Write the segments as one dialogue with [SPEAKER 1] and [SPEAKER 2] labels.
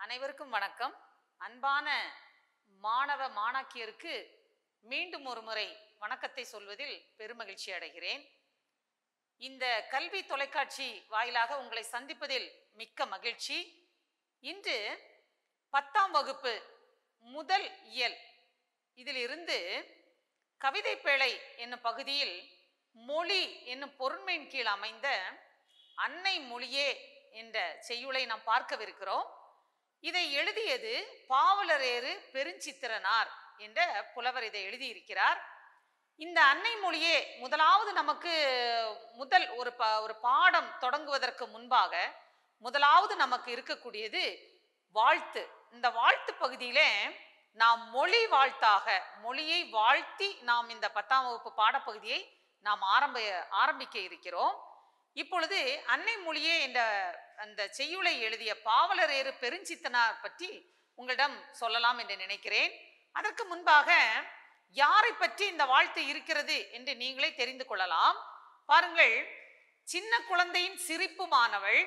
[SPEAKER 1] அனைவருக்கும் வணக்கம் அன்பான மாணவ மாணாக்கியருக்கு மீண்டும் ஒரு முறை வணக்கத்தை சொல்வதில் பெருமகிழ்ச்சி அடைகிறேன் இந்த கல்வி தொலைக்காட்சி வாயிலாக உங்களை சந்திப்பதில் மிக்க மகிழ்ச்சி இன்று பத்தாம் வகுப்பு முதல் இயல் இதிலிருந்து கவிதை பேழை என்னும் பகுதியில் மொழி என்னும் பொருண்மையின் கீழ் அமைந்த அன்னை மொழியே என்ற செய்யுளை நாம் பார்க்கவிருக்கிறோம் இதை எழுதியது பாவலரேறு பெருஞ்சித்திரனார் என்ற புலவர் இதை எழுதியிருக்கிறார் இந்த அன்னை மொழியே முதலாவது நமக்கு முதல் ஒரு ப ஒரு பாடம் தொடங்குவதற்கு முன்பாக முதலாவது நமக்கு இருக்கக்கூடியது வாழ்த்து இந்த வாழ்த்து பகுதியிலே நாம் மொழி வாழ்த்தாக மொழியை வாழ்த்தி நாம் இந்த பத்தாம் வகுப்பு பாடப்பகுதியை நாம் ஆரம்ப ஆரம்பிக்க இருக்கிறோம் இப்பொழுது அன்னை மொழியே என்ற அந்த செய்யுளை எழுதிய பாவலரேறு பெருஞ்சித்தனார் பற்றி உங்களிடம் சொல்லலாம் என்று நினைக்கிறேன் அதற்கு முன்பாக யாரை பற்றி இந்த வாழ்த்து இருக்கிறது என்று நீங்களே தெரிந்து கொள்ளலாம் பாருங்கள் சின்ன குழந்தையின் சிரிப்புமானவள்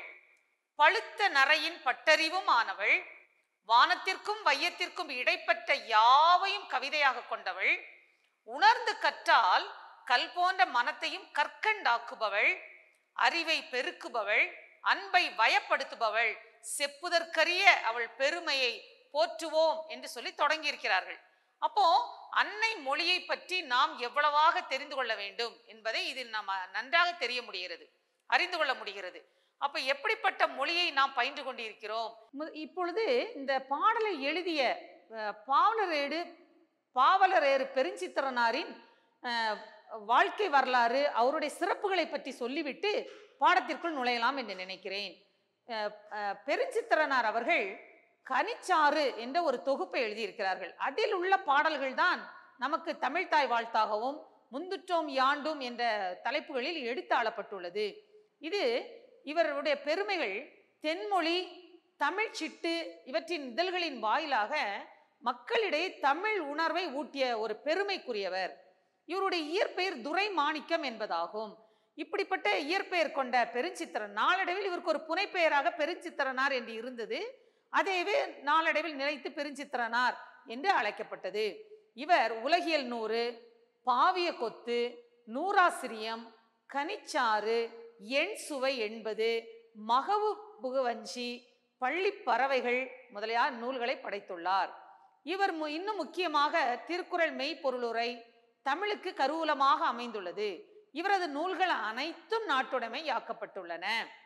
[SPEAKER 1] பழுத்த நரையின் பட்டறிவும் ஆனவள் வானத்திற்கும் வையத்திற்கும் இடைப்பட்ட யாவையும் கவிதையாக கொண்டவள் உணர்ந்து கற்றால் கல் போன்ற மனத்தையும் கற்கண்டாக்குபவள் அறிவை பெருக்குபவள் அன்பை வயப்படுத்துபவள் செப்புதற்கரிய அவள் பெருமையை போற்றுவோம் என்று சொல்லி தொடங்கி இருக்கிறார்கள் அப்போ அன்னை மொழியை பற்றி நாம் எவ்வளவாக தெரிந்து கொள்ள வேண்டும் என்பதை இதில் நம்ம நன்றாக தெரிய முடிகிறது அறிந்து கொள்ள முடிகிறது அப்ப எப்படிப்பட்ட மொழியை நாம் பயின்று கொண்டிருக்கிறோம் மு- இப்பொழுது இந்த பாடலை எழுதிய அஹ், பாவலரேடு பாவலரேறு பெருஞ்சித்திரனாரின் அஹ், வாழ்க்கை வரலாறு அவருடைய சிறப்புகளை பற்றி சொல்லிவிட்டு பாடத்திற்குள் நுழையலாம் என்று நினைக்கிறேன் அஹ், அஹ், பெருஞ்சித்திரனார் அவர்கள் கனிச்சாறு என்ற ஒரு தொகுப்பை எழுதியிருக்கிறார்கள் அதில் உள்ள பாடல்கள் தான் நமக்கு தமிழ்தாய் வாழ்த்தாகவும் முந்துற்றோம் யாண்டும் என்ற தலைப்புகளில் எடுத்து ஆளப்பட்டுள்ளது இது இவருடைய பெருமைகள் தென்மொழி தமிழ் சிட்டு இவற்றின் இதழ்களின் வாயிலாக மக்களிடையே தமிழ் உணர்வை ஊட்டிய ஒரு பெருமைக்குரியவர் இவருடைய இயற்பெயர் துரை மாணிக்கம் என்பதாகும் இப்படிப்பட்ட இயற்பெயர் கொண்ட பெருஞ்சித்திரன் நாளடைவில் இவருக்கு ஒரு புனைப்பெயராக பெருஞ்சித்திரனார் என்று இருந்தது அதேவே நாளடைவில் நிலைத்து பெருஞ்சித்திரனார் என்று அழைக்கப்பட்டது இவர் உலகியல் நூறு பாவிய கொத்து நூறாசிரியம் கனிச்சாறு எண் சுவை என்பது மகவு புகுவஞ்சி பள்ளி பறவைகள் முதலிய நூல்களை படைத்துள்ளார் இவர் மு- இன்னும் முக்கியமாக திருக்குறள் மெய்ப்பொருளுரை தமிழுக்கு கருவூலமாக அமைந்துள்ளது இவரது நூல்கள் அனைத்தும் நாட்டுடைமையாக்கப்பட்டுள்ளன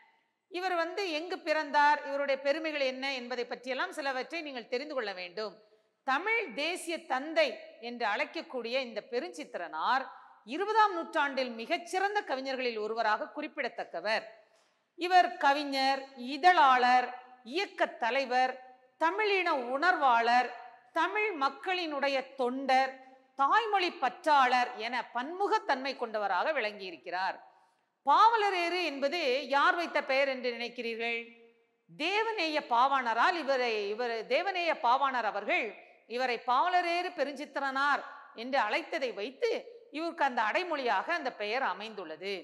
[SPEAKER 1] இவர் வந்து எங்கு பிறந்தார் இவருடைய பெருமைகள் என்ன என்பதை பற்றியெல்லாம் சிலவற்றை நீங்கள் தெரிந்து கொள்ள வேண்டும் தமிழ் தேசிய தந்தை என்று அழைக்கக்கூடிய இந்த பெருஞ்சித்திரனார் இருபதாம் நூற்றாண்டில் மிகச்சிறந்த கவிஞர்களில் ஒருவராக குறிப்பிடத்தக்கவர் இவர் கவிஞர் இதழாளர் இயக்கத் தலைவர் தமிழின உணர்வாளர் தமிழ் மக்களினுடைய தொண்டர் தாய்மொழி பற்றாளர் என பன்முகத்தன்மை கொண்டவராக விளங்கியிருக்கிறார் பாவலரேறு என்பது யார் வைத்த பெயர் என்று நினைக்கிறீர்கள் தேவநேய பாவாணரால் இவரை இவர் தேவநேய பாவாணர் அவர்கள் இவரை பாவலரேறு பெருஞ்சித்திரனார் என்று அழைத்ததை வைத்து இவருக்கு அந்த அடைமொழியாக அந்த பெயர் அமைந்துள்ளது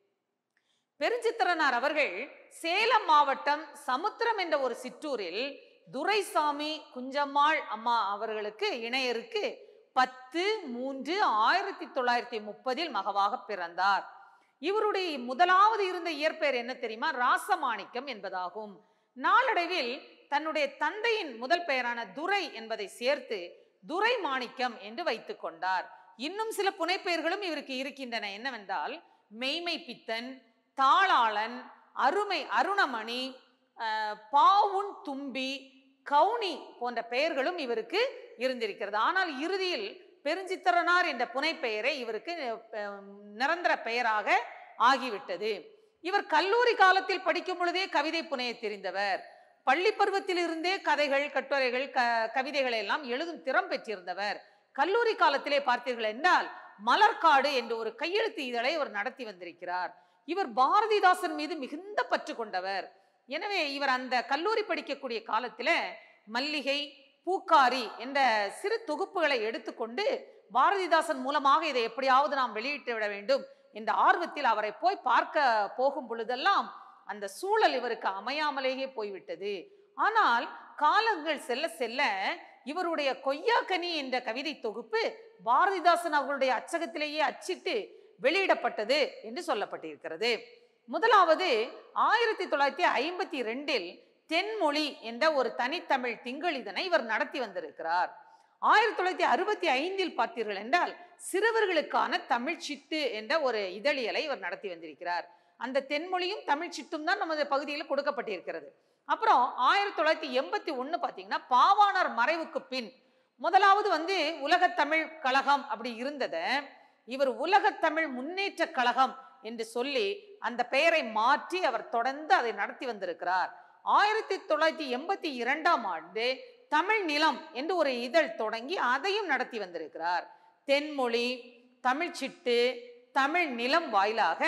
[SPEAKER 1] பெருஞ்சித்திரனார் அவர்கள் சேலம் மாவட்டம் சமுத்திரம் என்ற ஒரு சிற்றூரில் துரைசாமி குஞ்சம்மாள் அம்மா அவர்களுக்கு இணையருக்கு பத்து மூன்று ஆயிரத்தி தொள்ளாயிரத்தி முப்பதில் மகவாக பிறந்தார் இவருடைய முதலாவது இருந்த இயற்பெயர் என்ன தெரியுமா ராசமாணிக்கம் என்பதாகும் நாளடைவில் தன்னுடைய தந்தையின் முதல் பெயரான துரை என்பதை சேர்த்து துரை மாணிக்கம் என்று வைத்துக் கொண்டார் இன்னும் சில புனைப்பெயர்களும் இவருக்கு இருக்கின்றன என்னவென்றால் மெய்மை பித்தன் தாளாளன் அருமை அருணமணி அஹ், பாவுன் தும்பி கவுனி போன்ற பெயர்களும் இவருக்கு இருந்திருக்கிறது ஆனால் இறுதியில் பெருஞ்சித்திரனார் என்ற புனைப்பெயரை இவருக்கு அஹ், நிரந்தர பெயராக ஆகிவிட்டது இவர் கல்லூரி காலத்தில் படிக்கும் பொழுதே கவிதை புனைய தெரிந்தவர் பள்ளி பருவத்தில் இருந்தே கதைகள் கட்டுரைகள் க கவிதைகளை எல்லாம் எழுதும் திறம் பெற்றிருந்தவர் கல்லூரி காலத்திலே பார்த்தீர்கள் என்றால் மலர்காடு என்ற ஒரு கையெழுத்து இதழை அவர் நடத்தி வந்திருக்கிறார் இவர் பாரதிதாசன் மீது மிகுந்த பற்று கொண்டவர் எனவே இவர் அந்த கல்லூரி படிக்கக்கூடிய காலத்துல மல்லிகை பூக்காரி என்ற சிறு தொகுப்புகளை எடுத்துக்கொண்டு பாரதிதாசன் மூலமாக இதை எப்படியாவது நாம் வெளியிட்டு விட வேண்டும் என்ற ஆர்வத்தில் அவரை போய் பார்க்க போகும் பொழுதெல்லாம் அந்த சூழல் இவருக்கு அமையாமலேயே போய்விட்டது ஆனால் காலங்கள் செல்ல செல்ல இவருடைய கொய்யாக்கனி என்ற கவிதை தொகுப்பு பாரதிதாசன் அவர்களுடைய அச்சகத்திலேயே அச்சிட்டு வெளியிடப்பட்டது என்று சொல்லப்பட்டிருக்கிறது முதலாவது ஆயிரத்தி தொள்ளாயிரத்தி ஐம்பத்தி ரெண்டில் தென்மொழி என்ற ஒரு தனித்தமிழ் திங்களிதனை இவர் நடத்தி வந்திருக்கிறார் ஆயிரத்தி தொள்ளாயிரத்தி அறுபத்தி ஐந்தில் பார்த்தீர்கள் என்றால் சிறுவர்களுக்கான தமிழ் சிட்டு என்ற ஒரு இதழியலை இவர் நடத்தி வந்திருக்கிறார் அந்த தென்மொழியும் தமிழ் சிட்டும் தான் நமது பகுதியில் கொடுக்கப்பட்டிருக்கிறது அப்புறம் ஆயிரத்தி தொள்ளாயிரத்தி எண்பத்தி ஒன்று பார்த்தீங்கன்னா பாவாணர் மறைவுக்கு பின் முதலாவது வந்து உலகத் தமிழ் கழகம் அப்படி இருந்தத இவர் உலகத் தமிழ் முன்னேற்ற கழகம் என்று சொல்லி அந்த பெயரை மாற்றி அவர் தொடர்ந்து அதை நடத்தி வந்திருக்கிறார் ஆயிரத்தி தொள்ளாயிரத்தி எண்பத்தி இரண்டாம் ஆண்டு தமிழ் நிலம் என்று ஒரு இதழ் தொடங்கி அதையும் நடத்தி வந்திருக்கிறார் தென்மொழி தமிழ் சிட்டு தமிழ் நிலம் வாயிலாக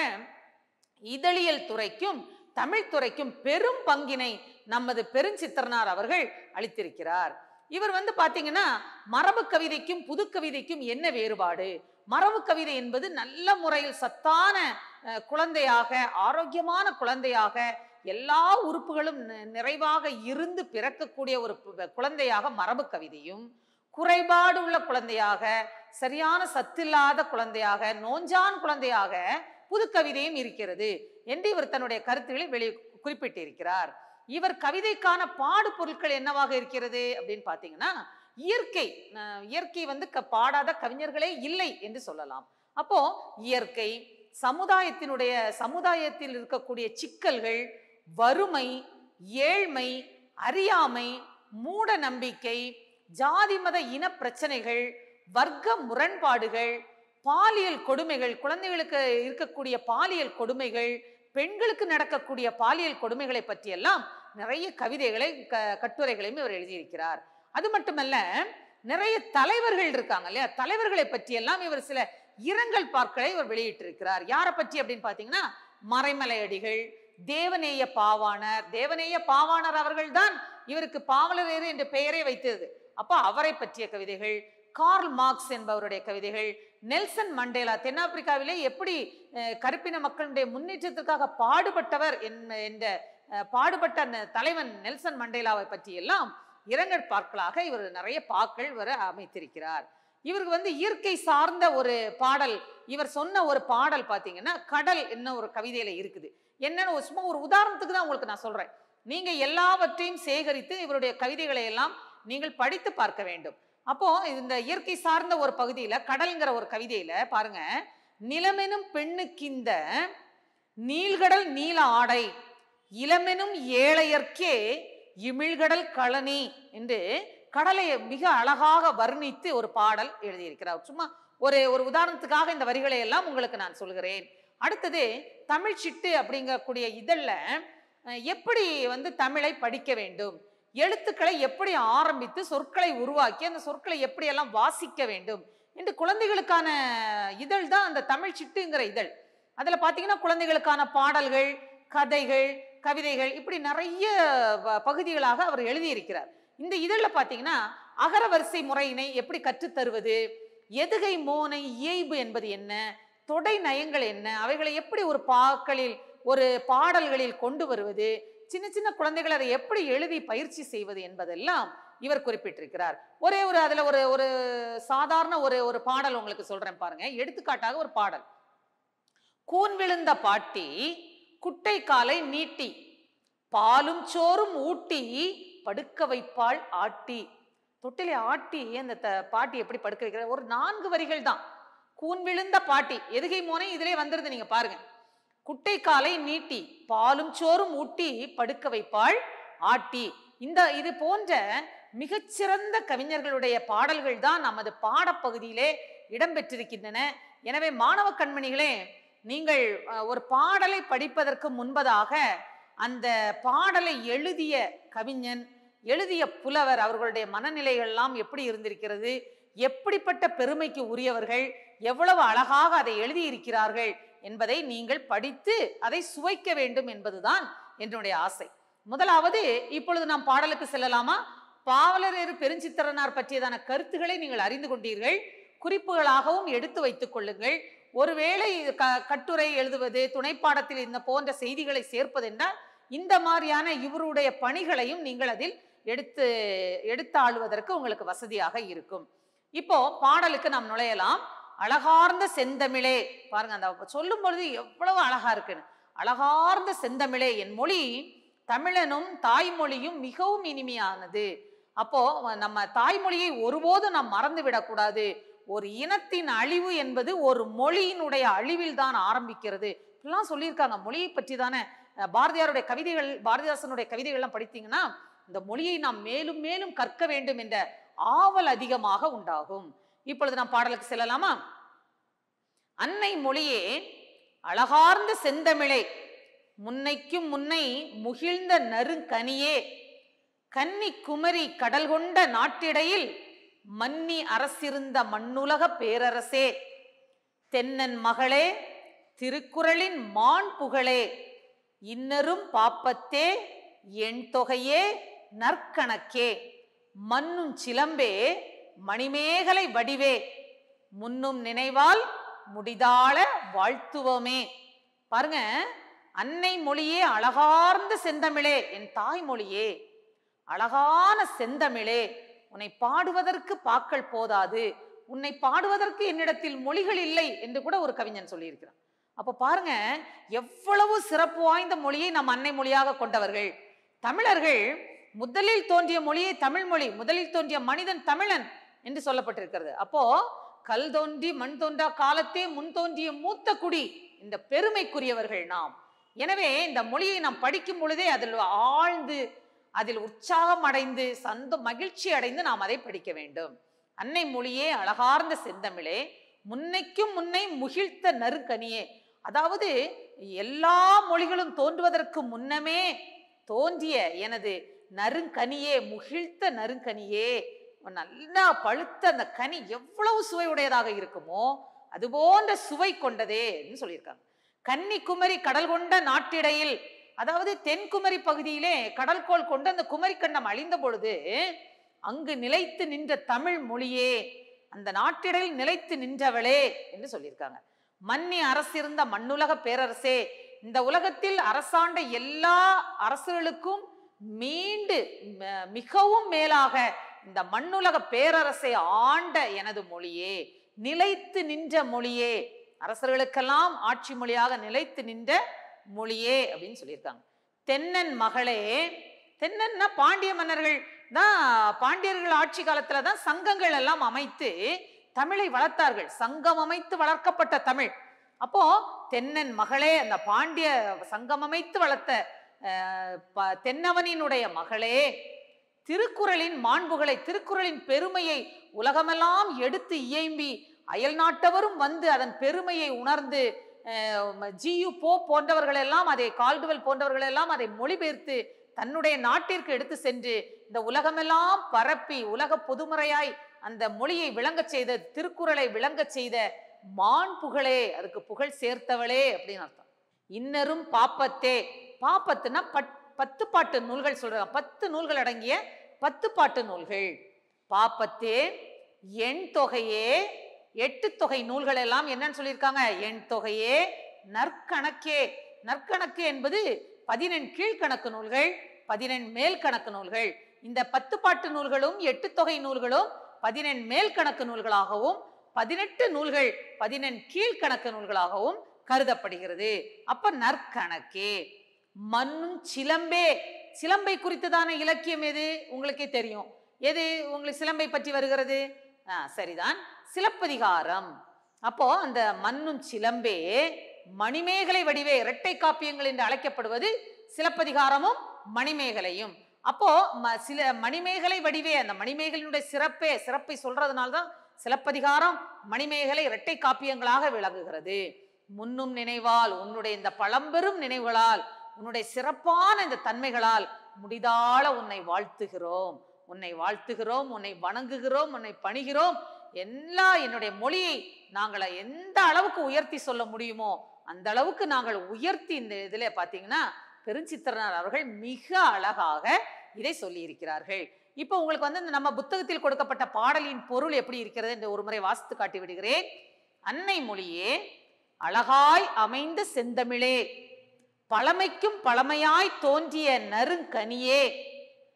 [SPEAKER 1] இதழியல் துறைக்கும் தமிழ் துறைக்கும் பெரும் பங்கினை நமது பெருஞ்சித்திரனார் அவர்கள் அளித்திருக்கிறார் இவர் வந்து பாத்தீங்கன்னா மரபு கவிதைக்கும் புது கவிதைக்கும் என்ன வேறுபாடு மரபு கவிதை என்பது நல்ல முறையில் சத்தான அஹ், குழந்தையாக ஆரோக்கியமான குழந்தையாக எல்லா உறுப்புகளும் நி- நிறைவாக இருந்து பிறக்கக்கூடிய ஒரு பு- குழந்தையாக மரபு கவிதையும் குறைபாடு உள்ள குழந்தையாக சரியான சத்தில்லாத குழந்தையாக நோஞ்சான் குழந்தையாக புது கவிதையும் இருக்கிறது என்று இவர் தன்னுடைய கருத்துக்களை வெளி குறிப்பிட்டிருக்கிறார் இவர் கவிதைக்கான பாடு பொருட்கள் என்னவாக இருக்கிறது அப்படின்னு பார்த்தீங்கன்னா இயற்கை அஹ் இயற்கை வந்து க பாடாத கவிஞர்களே இல்லை என்று சொல்லலாம் அப்போ இயற்கை சமுதாயத்தினுடைய சமுதாயத்தில் இருக்கக்கூடிய சிக்கல்கள் வறுமை ஏழ்மை அறியாமை மூட நம்பிக்கை ஜாதி மத இன பிரச்சனைகள் வர்க்க முரண்பாடுகள் பாலியல் கொடுமைகள் குழந்தைகளுக்கு இருக்கக்கூடிய பாலியல் கொடுமைகள் பெண்களுக்கு நடக்கக்கூடிய பாலியல் கொடுமைகளை பற்றியெல்லாம் நிறைய கவிதைகளை க கட்டுரைகளையும் இவர் எழுதியிருக்கிறார் அது மட்டுமல்ல நிறைய தலைவர்கள் இருக்காங்க இல்லையா தலைவர்களை பற்றியெல்லாம் இவர் சில இரங்கல் பார்க்களை இவர் வெளியிட்டிருக்கிறார் யாரை பற்றி அப்படின்னு பார்த்தீங்கன்னா மறைமலையடிகள் தேவநேய பாவாணர் தேவநேய பாவாணர் அவர்கள்தான் இவருக்கு பாவலரேறு என்ற பெயரை வைத்தது அப்போ அவரை பற்றிய கவிதைகள் கார்ல் மார்க்ஸ் என்பவருடைய கவிதைகள் நெல்சன் மண்டேலா தென்னாப்பிரிக்காவிலே எப்படி அஹ், கருப்பின மக்களுடைய முன்னேற்றத்திற்காக பாடுபட்டவர் என்ன- என்ற அஹ், பாடுபட்ட அந்த தலைவன் நெல்சன் மண்டேலாவை பற்றி எல்லாம் இரங்கல் பாக்களாக இவர் நிறைய பாக்கள் இவர் அமைத்திருக்கிறார் இவருக்கு வந்து இயற்கை சார்ந்த ஒரு பாடல் இவர் சொன்ன ஒரு பாடல் பார்த்தீங்கன்னா கடல் என்ன ஒரு கவிதையில இருக்குது என்னன்னு ஒரு சும்மா ஒரு உதாரணத்துக்கு தான் உங்களுக்கு நான் சொல்றேன் நீங்க எல்லாவற்றையும் சேகரித்து இவருடைய கவிதைகளை எல்லாம் நீங்கள் படித்து பார்க்க வேண்டும் அப்போ இந்த இயற்கை சார்ந்த ஒரு பகுதியில கடல்ங்கிற ஒரு கவிதையில பாருங்க நிலமெனும் பெண்ணுக்கிந்த நீள்கடல் நீல ஆடை இளமெனும் ஏழையர்க்கே இமிழ்கடல் களனி என்று கடலை மிக அழகாக வர்ணித்து ஒரு பாடல் எழுதியிருக்கிறார் சும்மா ஒரு ஒரு உதாரணத்துக்காக இந்த வரிகளை எல்லாம் உங்களுக்கு நான் சொல்கிறேன் அடுத்தது தமிழ் சிட்டு அப்படிங்கக்கூடிய இதழில் அஹ், எப்படி வந்து தமிழை படிக்க வேண்டும் எழுத்துக்களை எப்படி ஆரம்பித்து சொற்களை உருவாக்கி அந்த சொற்களை எப்படியெல்லாம் வாசிக்க வேண்டும் என்று குழந்தைகளுக்கான இதழ் தான் அந்த தமிழ் சிட்டுங்கிற இதழ் அதில் பார்த்தீங்கன்னா குழந்தைகளுக்கான பாடல்கள் கதைகள் கவிதைகள் இப்படி நிறைய ப- பகுதிகளாக அவர் எழுதியிருக்கிறார் இந்த இதழில் பார்த்தீங்கன்னா அகர வரிசை முறையினை எப்படி கற்றுத்தருவது எதுகை மோனை இயைபு என்பது என்ன தொடை நயங்கள் என்ன அவைகளை எப்படி ஒரு பாக்களில் ஒரு பாடல்களில் கொண்டு வருவது சின்ன சின்ன குழந்தைகள் அதை எப்படி எழுதி பயிற்சி செய்வது என்பதெல்லாம் இவர் குறிப்பிட்டிருக்கிறார் ஒரே ஒரு அதுல ஒரு ஒரு சாதாரண ஒரு ஒரு பாடல் உங்களுக்கு சொல்றேன் பாருங்க எடுத்துக்காட்டாக ஒரு பாடல் கூன் விழுந்த பாட்டி குட்டை காலை நீட்டி பாலும் சோறும் ஊட்டி படுக்க வைப்பாள் ஆட்டி தொட்டிலை ஆட்டி அந்த த- பாட்டி எப்படி படுக்க வைக்கிற ஒரு நான்கு வரிகள் தான் கூன் விழுந்த பாட்டி எதுகை மோனை இதிலே வந்துருது நீங்க பாருங்க குட்டை காலை நீட்டி பாலும் சோறும் ஊட்டி படுக்க வைப்பாள் ஆட்டி இந்த இது போன்ற மிகச்சிறந்த கவிஞர்களுடைய பாடல்கள் தான் நமது பாடப்பகுதியிலே இடம்பெற்றிருக்கின்றன எனவே மாணவ கண்மணிகளே நீங்கள் அஹ், ஒரு பாடலை படிப்பதற்கு முன்பதாக அந்த பாடலை எழுதிய கவிஞன் எழுதிய புலவர் அவர்களுடைய மனநிலைகள் எல்லாம் எப்படி இருந்திருக்கிறது எப்படிப்பட்ட பெருமைக்கு உரியவர்கள் எவ்வளவு அழகாக அதை எழுதியிருக்கிறார்கள் என்பதை நீங்கள் படித்து அதை சுவைக்க வேண்டும் என்பதுதான் என்னுடைய ஆசை முதலாவது இப்பொழுது நாம் பாடலுக்கு செல்லலாமா பாவலரேறு பெருஞ்சித்திரனார் பற்றியதான கருத்துக்களை நீங்கள் அறிந்து கொண்டீர்கள் குறிப்புகளாகவும் எடுத்து வைத்துக் கொள்ளுங்கள் ஒருவேளை இது க கட்டுரை எழுதுவது துணைப்பாடத்தில் இந்த போன்ற செய்திகளை சேர்ப்பது என்றால் இந்த மாதிரியான இவருடைய பணிகளையும் நீங்கள் அதில் எடுத்து எடுத்து ஆளுவதற்கு உங்களுக்கு வசதியாக இருக்கும் இப்போ பாடலுக்கு நாம் நுழையலாம் அழகார்ந்த செந்தமிழே பாருங்க அந்த சொல்லும் பொழுது எவ்வளவு அழகா இருக்குன்னு அழகார்ந்த செந்தமிழே என் மொழி தமிழனும் தாய்மொழியும் மிகவும் இனிமையானது அப்போ நம்ம தாய்மொழியை ஒருபோதும் நாம் மறந்து விடக்கூடாது ஒரு இனத்தின் அழிவு என்பது ஒரு மொழியினுடைய அழிவில் தான் ஆரம்பிக்கிறது இப்படிலாம் சொல்லியிருக்காங்க மொழியை பற்றி தானே அஹ், பாரதியாருடைய கவிதைகள் பாரதிதாசனுடைய கவிதைகள்லாம் படித்தீங்கன்னா இந்த மொழியை நாம் மேலும் மேலும் கற்க வேண்டும் என்ற ஆவல் அதிகமாக உண்டாகும் இப்பொழுது நாம் பாடலுக்கு செல்லலாமா அன்னை மொழியே அழகார்ந்த செந்தமிழே முன்னைக்கும் முன்னை முகிழ்ந்த நறுங்கனியே கன்னி குமரி கடல் கொண்ட நாட்டிடையில் மன்னி அரசிருந்த மண்ணுலக பேரரசே தென்னன் மகளே திருக்குறளின் மான் புகழே இன்னரும் பாப்பத்தே எண் தொகையே நற்கணக்கே மன்னும் சிலம்பே மணிமேகலை வடிவே முன்னும் நினைவால் முடிதாள வாழ்த்துவமே பாருங்க அன்னை மொழியே அழகார்ந்த செந்தமிழே என் தாய்மொழியே அழகான செந்தமிழே உன்னை பாடுவதற்கு பாக்கள் போதாது உன்னை பாடுவதற்கு என்னிடத்தில் மொழிகள் இல்லை என்று கூட ஒரு கவிஞன் சொல்லியிருக்கிறான் அப்ப பாருங்க எவ்வளவு சிறப்பு வாய்ந்த மொழியை நம் அன்னை மொழியாக கொண்டவர்கள் தமிழர்கள் முதலில் தோன்றிய மொழியை தமிழ் மொழி முதலில் தோன்றிய மனிதன் தமிழன் என்று சொல்லப்பட்டிருக்கிறது அப்போ கல் தோன்றி மண் தோன்றா காலத்தே முன் தோன்றிய மூத்த குடி இந்த பெருமைக்குரியவர்கள் நாம் எனவே இந்த மொழியை நாம் படிக்கும் பொழுதே அதில் ஆழ்ந்து அதில் உற்சாகம் அடைந்து சந்த மகிழ்ச்சி அடைந்து நாம் அதை படிக்க வேண்டும் அன்னை மொழியே அழகார்ந்த செந்தமிழே முன்னைக்கும் முன்னை முகிழ்த்த நறுக்கனியே அதாவது எல்லா மொழிகளும் தோன்றுவதற்கு முன்னமே தோன்றிய எனது நறுங்கனியே முகிழ்த்த நறுங்கனியே நல்லா பழுத்த அந்த கனி எவ்வளவு சுவையுடையதாக இருக்குமோ அது போன்ற சுவை கொண்டதே சொல்லியிருக்காங்க கன்னிக்குமரி கடல் கொண்ட நாட்டிடையில் அதாவது தென்குமரி பகுதியிலே கடல்கோள் கொண்டு அந்த குமரி கண்டம் அழிந்த பொழுது அங்கு நிலைத்து நின்ற தமிழ் மொழியே அந்த நாட்டிடையில் நிலைத்து நின்றவளே என்று சொல்லியிருக்காங்க மன்னி அரசிருந்த மண்ணுலக பேரரசே இந்த உலகத்தில் அரசாண்ட எல்லா அரசுகளுக்கும் மீண்டு ம- மிகவும் மேலாக இந்த மண்ணுலக பேரரசை ஆண்ட எனது மொழியே நிலைத்து நின்ற மொழியே அரசர்களுக்கெல்லாம் ஆட்சி மொழியாக நிலைத்து நின்ற மொழியே அப்படின்னு சொல்லியிருக்காங்க தென்னன் மகளே தென்னன்னா பாண்டிய மன்னர்கள் தான் பாண்டியர்கள் ஆட்சி காலத்துல தான் சங்கங்கள் எல்லாம் அமைத்து தமிழை வளர்த்தார்கள் சங்கம் அமைத்து வளர்க்கப்பட்ட தமிழ் அப்போ தென்னன் மகளே அந்த பாண்டிய சங்கம் அமைத்து வளர்த்த அஹ், ப- தென்னவனினுடைய மகளே திருக்குறளின் மாண்புகளை திருக்குறளின் பெருமையை உலகமெல்லாம் எடுத்து இயம்பி அயல் நாட்டவரும் வந்து அதன் பெருமையை உணர்ந்து ஜியு போ போன்றவர்கள் எல்லாம் அதை கால்டுவெல் போன்றவர்கள் எல்லாம் அதை மொழிபெயர்த்து தன்னுடைய நாட்டிற்கு எடுத்து சென்று இந்த உலகமெல்லாம் பரப்பி உலக பொதுமறையாய் அந்த மொழியை விளங்கச் செய்த திருக்குறளை விளங்கச் செய்த மான் புகழே அதுக்கு புகழ் சேர்த்தவளே அப்படின்னு அர்த்தம் இன்னரும் பாப்பத்தே பாப்பத்துனா பட் பத்து பாட்டு நூல்கள் சொல்றாங்க பத்து நூல்கள் அடங்கிய பத்து பாட்டு நூல்கள் பாப்பத்தே எண் தொகையே எட்டு தொகை நூல்கள் எல்லாம் என்னன்னு சொல்லியிருக்காங்க எண் தொகையே நற்கணக்கே நற்கணக்கு என்பது பதினெண் கீழ்கணக்கு நூல்கள் பதினெண் மேல் கணக்கு நூல்கள் இந்த பத்து பாட்டு நூல்களும் எட்டு தொகை நூல்களும் பதினெண் மேல் கணக்கு நூல்களாகவும் பதினெட்டு நூல்கள் பதினெண் கீழ்கணக்கு நூல்களாகவும் கருதப்படுகிறது அப்ப நற்கணக்கே மண்ணும் சிலம்பே சிலம்பை குறித்ததான இலக்கியம் எது உங்களுக்கே தெரியும் எது உங்களுக்கு சிலம்பை பற்றி வருகிறது ஆ, சரிதான் சிலப்பதிகாரம் அப்போ அந்த மண்ணும் சிலம்பே மணிமேகலை வடிவே இரட்டை காப்பியங்கள் என்று அழைக்கப்படுவது சிலப்பதிகாரமும் மணிமேகலையும் அப்போ ம- சில மணிமேகலை வடிவே அந்த மணிமேகலையினுடைய சிறப்பே சிறப்பை சொல்றதுனால தான் சிலப்பதிகாரம் மணிமேகலை இரட்டை காப்பியங்களாக விளங்குகிறது முன்னும் நினைவால் உன்னுடைய இந்த பழம்பெரும் நினைவுகளால் உன்னுடைய சிறப்பான இந்த தன்மைகளால் முடிதாள உன்னை வாழ்த்துகிறோம் உன்னை வாழ்த்துகிறோம் உன்னை வணங்குகிறோம் உன்னை பணிகிறோம் எல்லா என்னுடைய மொழியை நாங்கள் எந்த அளவுக்கு உயர்த்தி சொல்ல முடியுமோ அந்த அளவுக்கு நாங்கள் உயர்த்தி இந்த இதில் பார்த்தீங்கன்னா பெருஞ்சித்திரனார் அவர்கள் மிக அழகாக இதை சொல்லி இருக்கிறார்கள் இப்போ உங்களுக்கு வந்து இந்த நம்ம புத்தகத்தில் கொடுக்கப்பட்ட பாடலின் பொருள் எப்படி இருக்கிறது என்று ஒரு முறை வாசித்து காட்டி விடுகிறேன் அன்னை மொழியே அழகாய் அமைந்த செந்தமிழே பழமைக்கும் பழமையாய் தோன்றிய நறுங்கனியே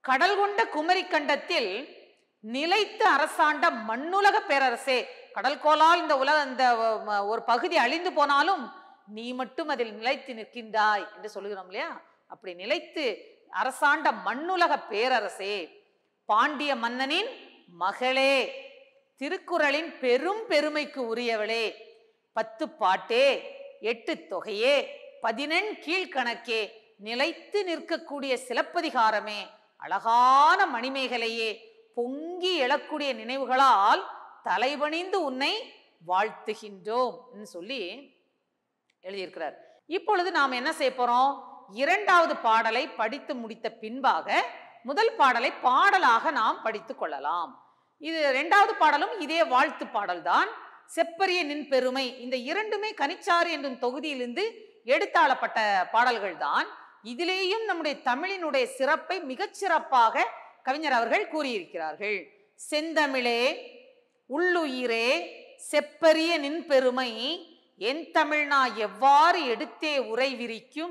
[SPEAKER 1] கடல் கொண்ட குமரி கண்டத்தில் நிலைத்து அரசாண்ட மண்ணுலக பேரரசே கடல் கோலால் இந்த உலக இந்த அஹ், ம- ஒரு பகுதி அழிந்து போனாலும் நீ மட்டும் அதில் நிலைத்து நிற்கின்றாய் என்று சொல்லுகிறோம் இல்லையா அப்படி நிலைத்து அரசாண்ட மண்ணுலக பேரரசே பாண்டிய மன்னனின் மகளே திருக்குறளின் பெரும் பெருமைக்கு உரியவளே பத்து பாட்டே எட்டு தொகையே பதினெண் கீழ்கணக்கே நிலைத்து நிற்கக்கூடிய சிலப்பதிகாரமே அழகான மணிமேகலையே பொங்கி எழக்கூடிய நினைவுகளால் தலைபணிந்து உன்னை வாழ்த்துகின்றோம் என்று சொல்லி எழுதியிருக்கிறார் இப்பொழுது நாம் என்ன செய்ய போறோம் இரண்டாவது பாடலை படித்து முடித்த பின்பாக முதல் பாடலை பாடலாக நாம் படித்துக் கொள்ளலாம் இது இரண்டாவது பாடலும் இதே வாழ்த்து பாடல்தான் செப்பரிய நின் பெருமை இந்த இரண்டுமே கனிச்சாறு என்னும் தொகுதியிலிருந்து எடுத்தாளப்பட்ட பாடல்கள் தான் இதிலேயும் நம்முடைய தமிழினுடைய சிறப்பை மிகச் சிறப்பாக கவிஞர் அவர்கள் கூறியிருக்கிறார்கள் செந்தமிழே உள்ளுயிரே செப்பரிய நின் பெருமை என் தமிழ்னா எவ்வாறு எடுத்தே உரை விரிக்கும்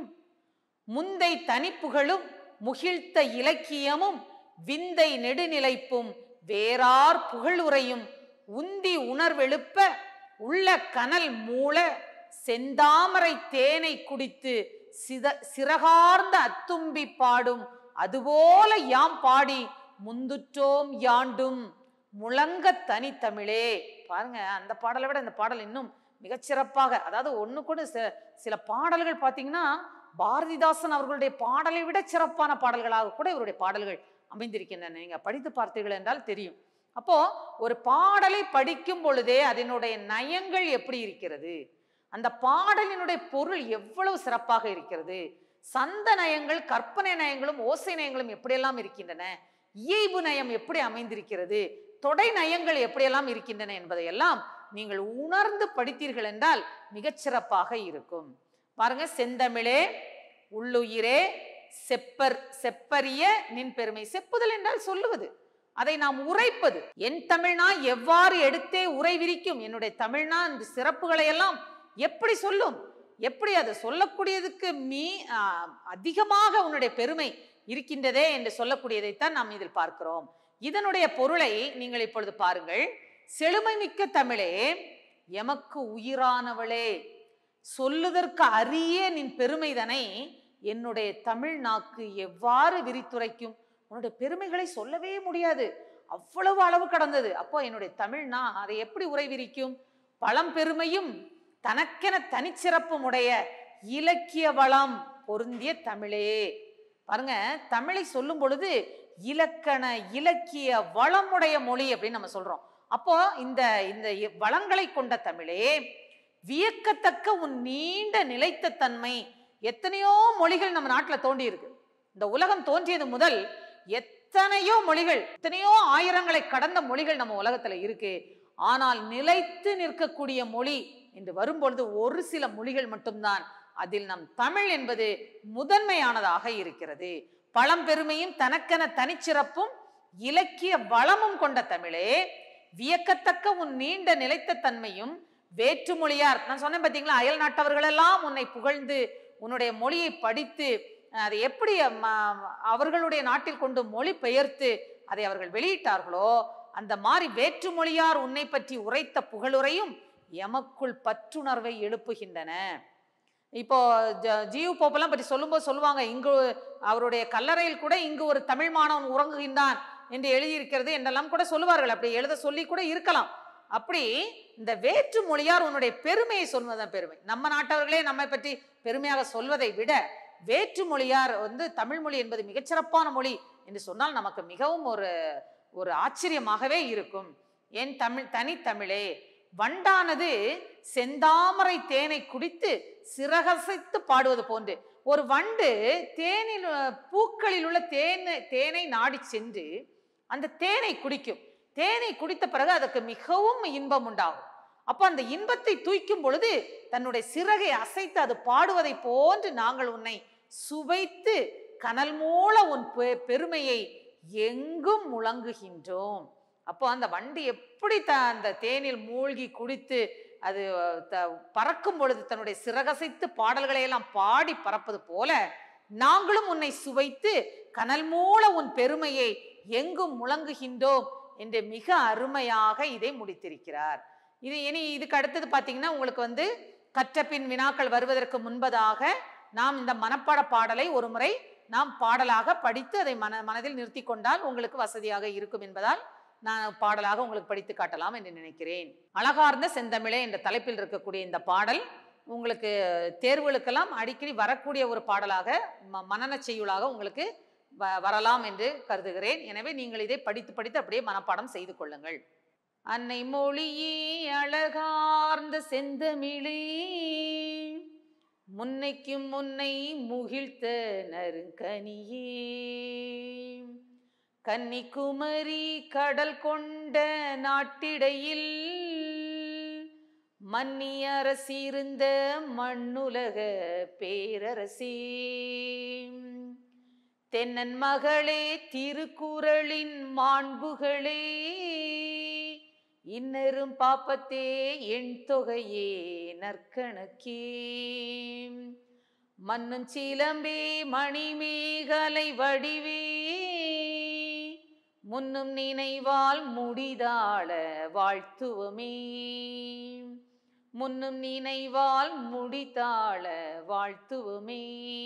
[SPEAKER 1] முந்தை தனிப்புகளும் முகிழ்த்த இலக்கியமும் விந்தை நெடுநிலைப்பும் வேறார் புகழுரையும் உந்தி உணர்வெழுப்ப உள்ள கனல் மூள செந்தாமரை தேனை குடித்து சித சிறகார்ந்த அத்தும்பி பாடும் அதுபோல யாம் பாடி முந்துற்றோம் யாண்டும் முழங்க தனித்தமிழே பாருங்க அந்த பாடலை விட இந்த பாடல் இன்னும் மிகச்சிறப்பாக அதாவது ஒண்ணு கூட சி- சில பாடல்கள் பார்த்தீங்கன்னா பாரதிதாசன் அவர்களுடைய பாடலை விட சிறப்பான பாடல்களாக கூட இவருடைய பாடல்கள் அமைந்திருக்கின்றன நீங்க படித்து பார்த்தீர்கள் என்றால் தெரியும் அப்போ ஒரு பாடலை படிக்கும் பொழுதே அதனுடைய நயங்கள் எப்படி இருக்கிறது அந்த பாடலினுடைய பொருள் எவ்வளவு சிறப்பாக இருக்கிறது சந்த நயங்கள் கற்பனை நயங்களும் ஓசை நயங்களும் எப்படியெல்லாம் இருக்கின்றன இயைபு நயம் எப்படி அமைந்திருக்கிறது தொடை நயங்கள் எப்படியெல்லாம் இருக்கின்றன என்பதையெல்லாம் நீங்கள் உணர்ந்து படித்தீர்கள் என்றால் மிகச் சிறப்பாக இருக்கும் பாருங்க செந்தமிழே உள்ளுயிரே செப்பர் செப்பரிய நின் பெருமை செப்புதல் என்றால் சொல்லுவது அதை நாம் உரைப்பது என் தமிழ்னா எவ்வாறு எடுத்தே உரை விரிக்கும் என்னுடைய தமிழ்னா இந்த சிறப்புகளை எல்லாம் எப்படி சொல்லும் எப்படி அதை சொல்லக்கூடியதுக்கு மீ ஆ, அதிகமாக உன்னுடைய பெருமை இருக்கின்றதே என்று சொல்லக்கூடியதைத்தான் நாம் இதில் பார்க்கிறோம் இதனுடைய பொருளை நீங்கள் இப்பொழுது பாருங்கள் செழுமை மிக்க தமிழே எமக்கு உயிரானவளே சொல்லுதற்கு அரிய நின் பெருமைதனை என்னுடைய தமிழ் நாக்கு எவ்வாறு விரித்துரைக்கும் உன்னுடைய பெருமைகளை சொல்லவே முடியாது அவ்வளவு அளவு கடந்தது அப்போ என்னுடைய தமிழ்னா அதை எப்படி உரை விரிக்கும் பழம்பெருமையும் தனக்கென தனிச்சிறப்பும் உடைய இலக்கிய வளம் பொருந்திய தமிழே பாருங்க தமிழை சொல்லும் பொழுது இலக்கண இலக்கிய வளமுடைய மொழி அப்படின்னு நம்ம சொல்றோம் அப்போ இந்த இந்த இ- வளங்களை கொண்ட தமிழே வியக்கத்தக்க உன் நீண்ட நிலைத்த தன்மை எத்தனையோ மொழிகள் நம்ம நாட்டுல தோண்டி இருக்கு இந்த உலகம் தோன்றியது முதல் எத்தனையோ மொழிகள் எத்தனையோ ஆயிரங்களை கடந்த மொழிகள் நம்ம உலகத்துல இருக்கு ஆனால் நிலைத்து நிற்கக்கூடிய மொழி என்று வரும்பொழுது ஒரு சில மொழிகள் மட்டும்தான் அதில் நம் தமிழ் என்பது முதன்மையானதாக இருக்கிறது பழம்பெருமையும் தனக்கென தனிச்சிறப்பும் இலக்கிய வளமும் கொண்ட தமிழே வியக்கத்தக்க உன் நீண்ட நிலைத்த தன்மையும் வேற்றுமொழியார் நான் சொன்னேன் பார்த்தீங்களா அயல் நாட்டவர்களெல்லாம் உன்னை புகழ்ந்து உன்னுடைய மொழியை படித்து அஹ், அதை எப்படி ம- அவர்களுடைய நாட்டில் கொண்டு மொழி பெயர்த்து அதை அவர்கள் வெளியிட்டார்களோ அந்த மாதிரி வேற்றுமொழியார் உன்னை பற்றி உரைத்த புகழுரையும் எமக்குள் பற்றுணர்வை எழுப்புகின்றன இப்போ ஜ- ஜியு போப்பெல்லாம் பற்றி சொல்லும்போது சொல்லுவாங்க இங்கு அவருடைய கல்லறையில் கூட இங்கு ஒரு தமிழ் மாணவன் உறங்குகின்றான் என்று எழுதியிருக்கிறது என்றெல்லாம் கூட சொல்லுவார்கள் அப்படி எழுத சொல்லி கூட இருக்கலாம் அப்படி இந்த வேற்று மொழியார் உன்னுடைய பெருமையை சொல்வதுதான் பெருமை நம்ம நாட்டவர்களே நம்மை பற்றி பெருமையாக சொல்வதை விட வேற்று மொழியார் வந்து தமிழ் மொழி என்பது மிகச்சிறப்பான மொழி என்று சொன்னால் நமக்கு மிகவும் ஒரு ஒரு ஆச்சரியமாகவே இருக்கும் என் தமிழ் தனித்தமிழே வண்டானது செந்தாமரை தேனை குடித்து சிறகசைத்து பாடுவது போன்று ஒரு வண்டு தேனில் உ- பூக்களில் உள்ள தேனை தேனை நாடி சென்று அந்த தேனை குடிக்கும் தேனை குடித்த பிறகு அதற்கு மிகவும் இன்பம் உண்டாகும் அப்போ அந்த இன்பத்தை தூய்க்கும் பொழுது தன்னுடைய சிறகை அசைத்து அது பாடுவதை போன்று நாங்கள் உன்னை சுவைத்து கனல் மூல உன் பெ- பெருமையை எங்கும் முழங்குகின்றோம் அப்போ அந்த வண்டு எப்படி த அந்த தேனில் மூழ்கி குடித்து அது த பறக்கும் பொழுது தன்னுடைய சிறகசைத்து பாடல்களை எல்லாம் பாடி பறப்பது போல நாங்களும் உன்னை சுவைத்து கனல் மூல உன் பெருமையை எங்கும் முழங்குகின்றோம் என்று மிக அருமையாக இதை முடித்திருக்கிறார் இது இனி இதுக்கு அடுத்தது பார்த்தீங்கன்னா உங்களுக்கு வந்து கற்றபின் வினாக்கள் வருவதற்கு முன்பதாக நாம் இந்த மனப்பாட பாடலை ஒரு முறை நாம் பாடலாக படித்து அதை மன மனதில் நிறுத்தி கொண்டால் உங்களுக்கு வசதியாக இருக்கும் என்பதால் நான் பாடலாக உங்களுக்கு படித்து காட்டலாம் என்று நினைக்கிறேன் அழகார்ந்த செந்தமிழே என்ற தலைப்பில் இருக்கக்கூடிய இந்த பாடல் உங்களுக்கு தேர்வுகளுக்கெல்லாம் அடிக்கடி வரக்கூடிய ஒரு பாடலாக ம மனநச் செய்யுளாக உங்களுக்கு வ வரலாம் என்று கருதுகிறேன் எனவே நீங்கள் இதை படித்து படித்து அப்படியே மனப்பாடம் செய்து கொள்ளுங்கள் அன்னை மொழியே அழகார்ந்த செந்தமிழே முன்னைக்கும் முன்னை முகிழ்த்த நறுங்கனியே கன்னிக்குமரி கடல் கொண்ட நாட்டிடையில் மன்னி அரசிருந்த மண்ணுலக பேரரசே தென்னன் மகளே திருக்குறளின் மாண்புகளே இன்னரும் பாப்பத்தே எண் தொகையே நற்கணக்கே மன்னும் சிலம்பே மணிமேகலை வடிவே முன்னும் நினைவால் முடிதாள வாழ்த்துவமே முன்னும் நினைவால் முடித்தாள வாழ்த்துவமே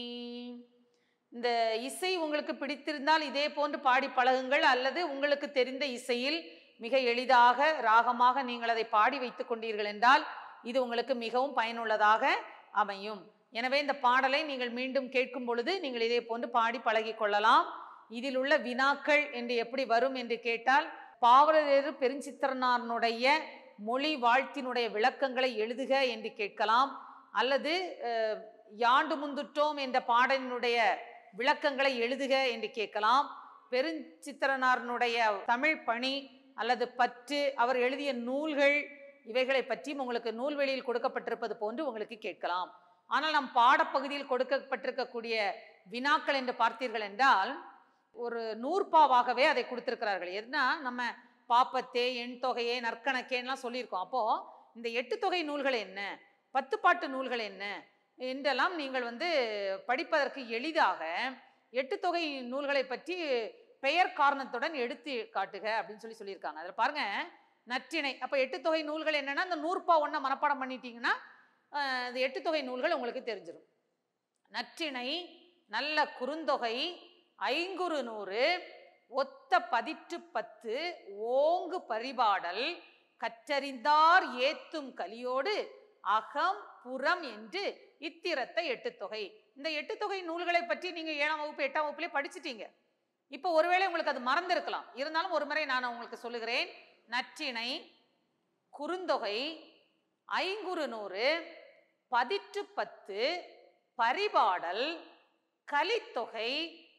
[SPEAKER 1] இந்த இசை உங்களுக்கு பிடித்திருந்தால் இதே போன்று பாடி பழகுங்கள் அல்லது உங்களுக்கு தெரிந்த இசையில் மிக எளிதாக ராகமாக நீங்கள் அதை பாடி வைத்துக் கொண்டீர்கள் என்றால் இது உங்களுக்கு மிகவும் பயனுள்ளதாக அமையும் எனவே இந்த பாடலை நீங்கள் மீண்டும் கேட்கும் பொழுது நீங்கள் இதே போன்று பாடி பழகிக் கொள்ளலாம் இதில் உள்ள வினாக்கள் என்று எப்படி வரும் என்று கேட்டால் பாவலரேறு பெருஞ்சித்திரனாருடைய மொழி வாழ்த்தினுடைய விளக்கங்களை எழுதுக என்று கேட்கலாம் அல்லது அஹ், யாண்டு முந்துட்டோம் என்ற பாடலினுடைய விளக்கங்களை எழுதுக என்று கேட்கலாம் பெருஞ்சித்திரனாரனுடைய தமிழ் பணி அல்லது பற்று அவர் எழுதிய நூல்கள் இவைகளை பற்றியும் உங்களுக்கு நூல்வெளியில் கொடுக்கப்பட்டிருப்பது போன்று உங்களுக்கு கேட்கலாம் ஆனால் நம் பாடப்பகுதியில் கொடுக்கப்பட்டிருக்கக்கூடிய வினாக்கள் என்று பார்த்தீர்கள் என்றால் ஒரு நூற்பாவாகவே அதை கொடுத்திருக்கிறார்கள் எதுனா நம்ம பாப்பத்தே எண் தொகையே நற்கணக்கேன்லாம் சொல்லியிருக்கோம் அப்போ இந்த எட்டு தொகை நூல்கள் என்ன பத்து பாட்டு நூல்கள் என்ன என்றெல்லாம் நீங்கள் வந்து படிப்பதற்கு எளிதாக எட்டு தொகை நூல்களை பற்றி பெயர் காரணத்துடன் எடுத்து காட்டுக அப்படின்னு சொல்லி சொல்லியிருக்காங்க அதில் பாருங்க நற்றிணை அப்போ எட்டு தொகை நூல்கள் என்னன்னா அந்த நூற்பா ஒன்றை மனப்பாடம் பண்ணிட்டீங்கன்னா அஹ், இந்த எட்டு தொகை நூல்கள் உங்களுக்கு தெரிஞ்சிடும் நற்றிணை நல்ல குறுந்தொகை ஐங்குறு நூறு ஒத்த பதிற்று பத்து ஓங்கு பரிபாடல் கற்றறிந்தார் ஏத்தும் கலியோடு அகம் புறம் என்று இத்திரத்த எட்டு தொகை இந்த எட்டு தொகை நூல்களை பற்றி நீங்க ஏழாம் வகுப்பு எட்டாம் வகுப்புலேயே படிச்சிட்டீங்க இப்போ ஒருவேளை உங்களுக்கு அது மறந்திருக்கலாம் இருந்தாலும் ஒரு முறை நான் உங்களுக்கு சொல்லுகிறேன் நற்றிணை குறுந்தொகை ஐங்குறு நூறு பதிற்று பத்து பரிபாடல் கலித்தொகை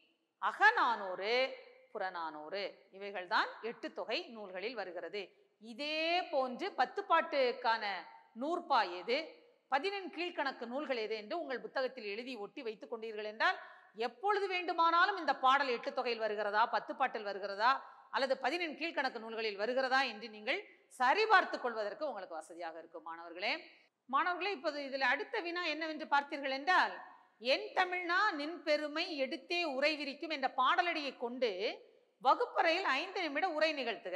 [SPEAKER 1] அகநானூறு புறநானூறு இவைகள்தான் எட்டு தொகை நூல்களில் வருகிறது இதே போன்று பத்து பாட்டுக்கான நூற்பா எது பதினெண் கீழ்க்கணக்கு நூல்கள் எது என்று உங்கள் புத்தகத்தில் எழுதி ஒட்டி வைத்துக் கொண்டீர்கள் என்றால் எப்பொழுது வேண்டுமானாலும் இந்த பாடல் எட்டு தொகையில் வருகிறதா பத்து பாட்டில் வருகிறதா அல்லது பதினெண் கீழ்க்கணக்கு நூல்களில் வருகிறதா என்று நீங்கள் சரிபார்த்துக் கொள்வதற்கு உங்களுக்கு வசதியாக இருக்கும் மாணவர்களே மாணவர்களே இப்போது இதில் அடுத்த வினா என்னவென்று பார்த்தீர்கள் என்றால் என் தமிழ்னா நின் பெருமை எடுத்தே உரை விரிக்கும் என்ற பாடலடியை கொண்டு வகுப்பறையில் ஐந்து நிமிட உரை நிகழ்த்துக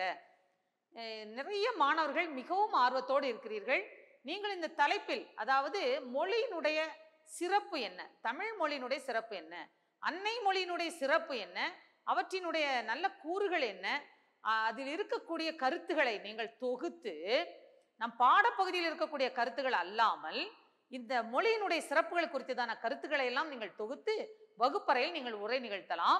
[SPEAKER 1] அஹ் நிறைய மாணவர்கள் மிகவும் ஆர்வத்தோடு இருக்கிறீர்கள் நீங்கள் இந்த தலைப்பில் அதாவது மொழியினுடைய சிறப்பு என்ன தமிழ் மொழியினுடைய சிறப்பு என்ன அன்னை மொழியினுடைய சிறப்பு என்ன அவற்றினுடைய நல்ல கூறுகள் என்ன அஹ் அதில் இருக்கக்கூடிய கருத்துக்களை நீங்கள் தொகுத்து நம் பாடப்பகுதியில் இருக்கக்கூடிய கருத்துகள் அல்லாமல் இந்த மொழியினுடைய சிறப்புகள் குறித்ததான கருத்துக்களை எல்லாம் நீங்கள் தொகுத்து வகுப்பறையில் நீங்கள் உரை நிகழ்த்தலாம்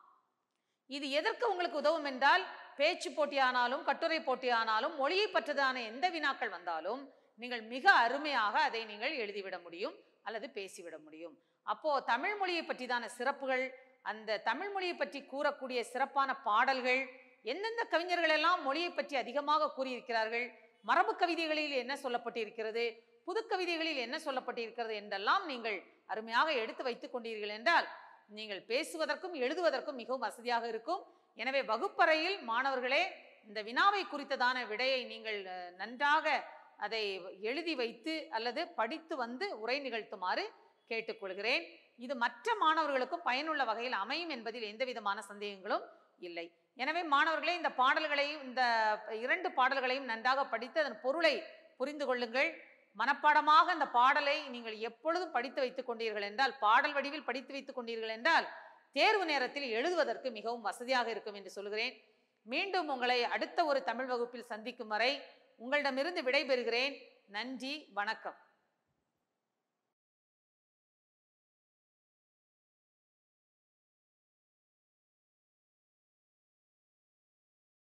[SPEAKER 1] இது எதற்கு உங்களுக்கு உதவும் என்றால் பேச்சு போட்டியானாலும் கட்டுரை போட்டியானாலும் மொழியை பற்றதான எந்த வினாக்கள் வந்தாலும் நீங்கள் மிக அருமையாக அதை நீங்கள் எழுதிவிட முடியும் அல்லது பேசிவிட முடியும் அப்போ தமிழ் மொழியை பற்றிதான சிறப்புகள் அந்த தமிழ் மொழியை பற்றி கூறக்கூடிய சிறப்பான பாடல்கள் எந்தெந்த கவிஞர்கள் எல்லாம் மொழியை பற்றி அதிகமாக கூறியிருக்கிறார்கள் மரபு கவிதைகளில் என்ன சொல்லப்பட்டிருக்கிறது புது கவிதைகளில் என்ன சொல்லப்பட்டிருக்கிறது என்றெல்லாம் நீங்கள் அருமையாக எடுத்து வைத்துக் கொண்டீர்கள் என்றால் நீங்கள் பேசுவதற்கும் எழுதுவதற்கும் மிகவும் வசதியாக இருக்கும் எனவே வகுப்பறையில் மாணவர்களே இந்த வினாவை குறித்ததான விடையை நீங்கள் அஹ், நன்றாக அதை எழுதி வைத்து அல்லது படித்து வந்து உரை நிகழ்த்துமாறு கேட்டுக்கொள்கிறேன் இது மற்ற மாணவர்களுக்கும் பயனுள்ள வகையில் அமையும் என்பதில் எந்த விதமான சந்தேகங்களும் இல்லை எனவே மாணவர்களே இந்த பாடல்களையும் இந்த இரண்டு பாடல்களையும் நன்றாக படித்து அதன் பொருளை புரிந்து கொள்ளுங்கள் மனப்பாடமாக அந்த பாடலை நீங்கள் எப்பொழுதும் படித்து வைத்துக் கொண்டீர்கள் என்றால் பாடல் வடிவில் படித்து வைத்துக் கொண்டீர்கள் என்றால் தேர்வு நேரத்தில் எழுதுவதற்கு மிகவும் வசதியாக இருக்கும் என்று சொல்கிறேன் மீண்டும் உங்களை அடுத்த ஒரு தமிழ் வகுப்பில் சந்திக்கும் வரை உங்களிடமிருந்து விடைபெறுகிறேன் நன்றி வணக்கம்